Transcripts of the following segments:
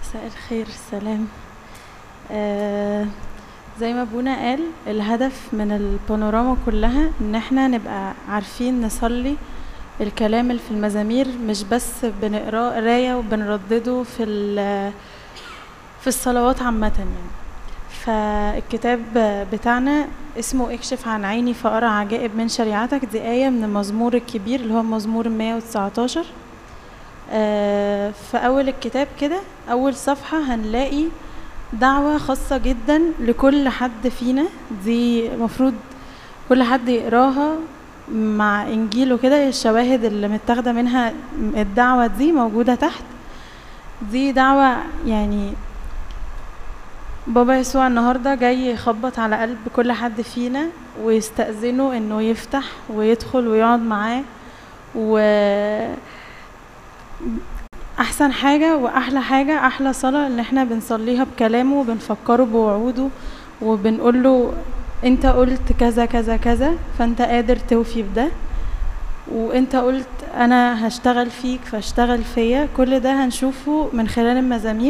مساء الخير السلام آه زي ما ابونا قال الهدف من البانوراما كلها ان احنا نبقى عارفين نصلي الكلام اللي في المزامير مش بس بنقراه قرايه وبنردده في ال- في الصلوات عامه يعني فالكتاب بتاعنا اسمه اكشف عن عيني فأرى عجائب من شريعتك دي آية من المزمور الكبير اللي هو مزمور 119 آه، في أول الكتاب كده أول صفحة هنلاقي دعوة خاصة جدا لكل حد فينا دي مفروض كل حد يقراها مع إنجيل وكده الشواهد اللي متاخدة منها الدعوة دي موجودة تحت دي دعوة يعني بابا يسوع النهارده جاي يخبط على قلب كل حد فينا ويستأذنه انه يفتح ويدخل ويقعد معاه و احسن حاجة واحلى حاجة احلى صلاة ان احنا بنصليها بكلامه وبنفكره بوعوده وبنقول له انت قلت كذا كذا كذا فانت قادر توفي بده وانت قلت انا هشتغل فيك فاشتغل فيا كل ده هنشوفه من خلال المزامير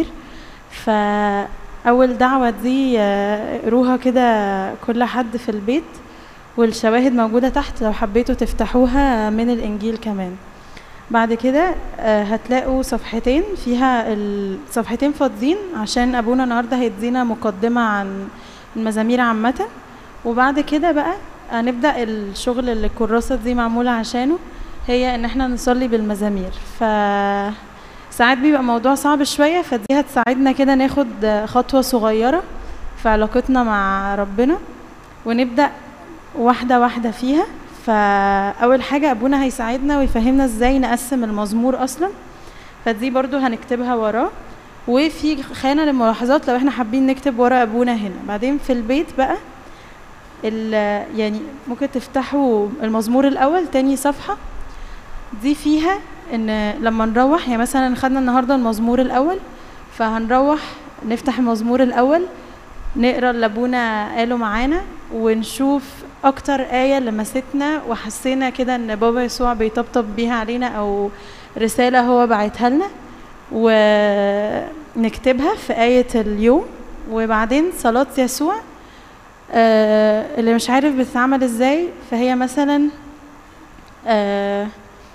فاول دعوة دي آه، اقروها كده كل حد في البيت والشواهد موجودة تحت لو حبيتوا تفتحوها من الانجيل كمان بعد كده آه، هتلاقوا صفحتين فيها الصفحتين فاضيين عشان ابونا النهارده هيدينا مقدمه عن المزامير عامه وبعد كده بقى هنبدا الشغل اللي الكراسه دي معموله عشانه هي ان احنا نصلي بالمزامير ف ساعات بيبقى موضوع صعب شويه فدي هتساعدنا كده ناخد خطوه صغيره في علاقتنا مع ربنا ونبدا واحده واحده فيها فاول حاجه ابونا هيساعدنا ويفهمنا ازاي نقسم المزمور اصلا فدي برضو هنكتبها وراه وفي خانه للملاحظات لو احنا حابين نكتب ورا ابونا هنا بعدين في البيت بقى ال- يعني ممكن تفتحوا المزمور الاول تاني صفحه دي فيها ان لما نروح يعني مثلا خدنا النهارده المزمور الاول فهنروح نفتح المزمور الاول نقرا اللي ابونا قاله معانا ونشوف اكتر ايه لمستنا وحسينا كده ان بابا يسوع بيطبطب بيها علينا او رساله هو بعتها لنا ونكتبها في ايه اليوم وبعدين صلاه يسوع آه، اللي مش عارف بتتعمل ازاي فهي مثلا آه،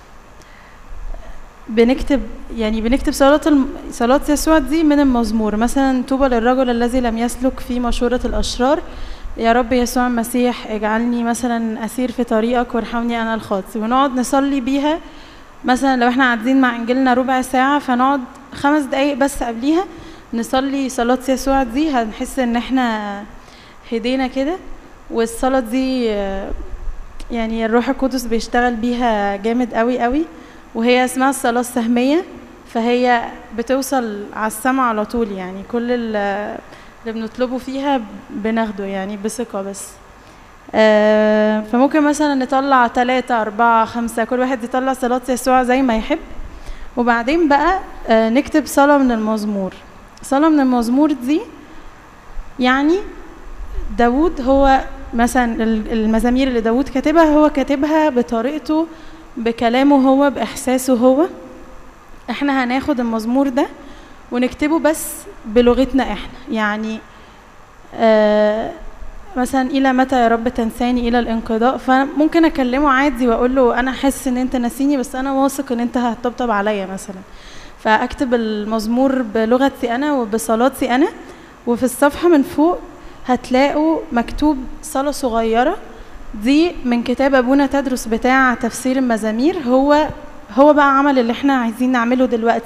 بنكتب يعني بنكتب صلاة الم... صلاة يسوع دي من المزمور مثلا طوبى للرجل الذي لم يسلك في مشورة الأشرار يا رب يسوع المسيح اجعلني مثلا أسير في طريقك وارحمني أنا الخاطئ ونقعد نصلي بيها مثلا لو احنا قاعدين مع إنجيلنا ربع ساعة فنقعد خمس دقايق بس قبليها نصلي صلاة يسوع دي هنحس إن احنا هدينا كده والصلاة دي آه، يعني الروح القدس بيشتغل بيها جامد قوي قوي وهي اسمها الصلاة السهمية فهي بتوصل على السمع على طول يعني كل ال- اللي بنطلبه فيها بناخده يعني بثقة بس آه، فممكن مثلا نطلع ثلاثة أربعة خمسة كل واحد يطلع صلاة يسوع زي ما يحب وبعدين بقى آه، نكتب صلاة من المزمور صلاة من المزمور دي يعني داوود هو مثلا ال- المزامير اللي داوود كاتبها هو كاتبها بطريقته بكلامه هو بإحساسه هو احنا هناخد المزمور ده ونكتبه بس بلغتنا احنا يعني آه مثلا الى متى يا رب تنساني الى الانقضاء فممكن اكلمه عادي واقول له انا حاسس ان انت ناسيني بس انا واثق ان انت هتطبطب عليا مثلا فاكتب المزمور بلغتي انا وبصلاتي انا وفي الصفحه من فوق هتلاقوا مكتوب صلاه صغيره دي من كتاب ابونا تدرس بتاع تفسير المزامير هو هو بقى عمل اللي احنا عايزين نعمله دلوقتي